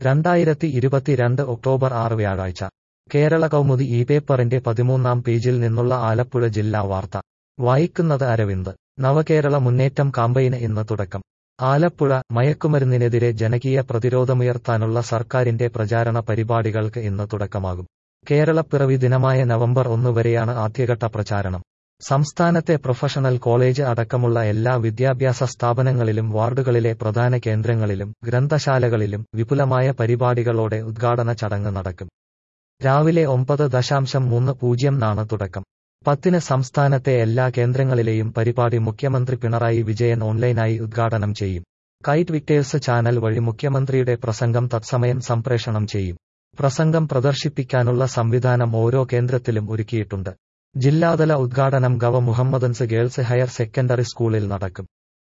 രണ്ടായിരത്തി ഇരുപത്തിരണ്ട് ഒക്ടോബർ ആറ് വ്യാഴാഴ്ച കേരള കൗമുദി ഈ പേപ്പറിന്റെ പതിമൂന്നാം പേജിൽ നിന്നുള്ള ആലപ്പുഴ ജില്ലാ വാർത്ത വായിക്കുന്നത് അരവിന്ദ് നവകേരള മുന്നേറ്റം കാമ്പയിന് ഇന്ന് തുടക്കം ആലപ്പുഴ മയക്കുമരുന്നിനെതിരെ ജനകീയ പ്രതിരോധമുയർത്താനുള്ള സർക്കാരിന്റെ പ്രചാരണ പരിപാടികൾക്ക് ഇന്ന് തുടക്കമാകും കേരളപ്പിറവി ദിനമായ നവംബർ ഒന്ന് വരെയാണ് ആദ്യഘട്ട പ്രചാരണം സംസ്ഥാനത്തെ പ്രൊഫഷണൽ കോളേജ് അടക്കമുള്ള എല്ലാ വിദ്യാഭ്യാസ സ്ഥാപനങ്ങളിലും വാർഡുകളിലെ പ്രധാന കേന്ദ്രങ്ങളിലും ഗ്രന്ഥശാലകളിലും വിപുലമായ പരിപാടികളോടെ ഉദ്ഘാടന ചടങ്ങ് നടക്കും രാവിലെ ഒമ്പത് ദശാംശം മൂന്ന് പൂജ്യം നാണ് തുടക്കം പത്തിന് സംസ്ഥാനത്തെ എല്ലാ കേന്ദ്രങ്ങളിലെയും പരിപാടി മുഖ്യമന്ത്രി പിണറായി വിജയൻ ഓൺലൈനായി ഉദ്ഘാടനം ചെയ്യും കൈറ്റ് വിക്ടേഴ്സ് ചാനൽ വഴി മുഖ്യമന്ത്രിയുടെ പ്രസംഗം തത്സമയം സംപ്രേഷണം ചെയ്യും പ്രസംഗം പ്രദർശിപ്പിക്കാനുള്ള സംവിധാനം ഓരോ കേന്ദ്രത്തിലും ഒരുക്കിയിട്ടുണ്ട് ജില്ലാതല ഉദ്ഘാടനം ഗവ മുഹമ്മദൻസ് ഗേൾസ് ഹയർ സെക്കൻഡറി സ്കൂളിൽ നടക്കും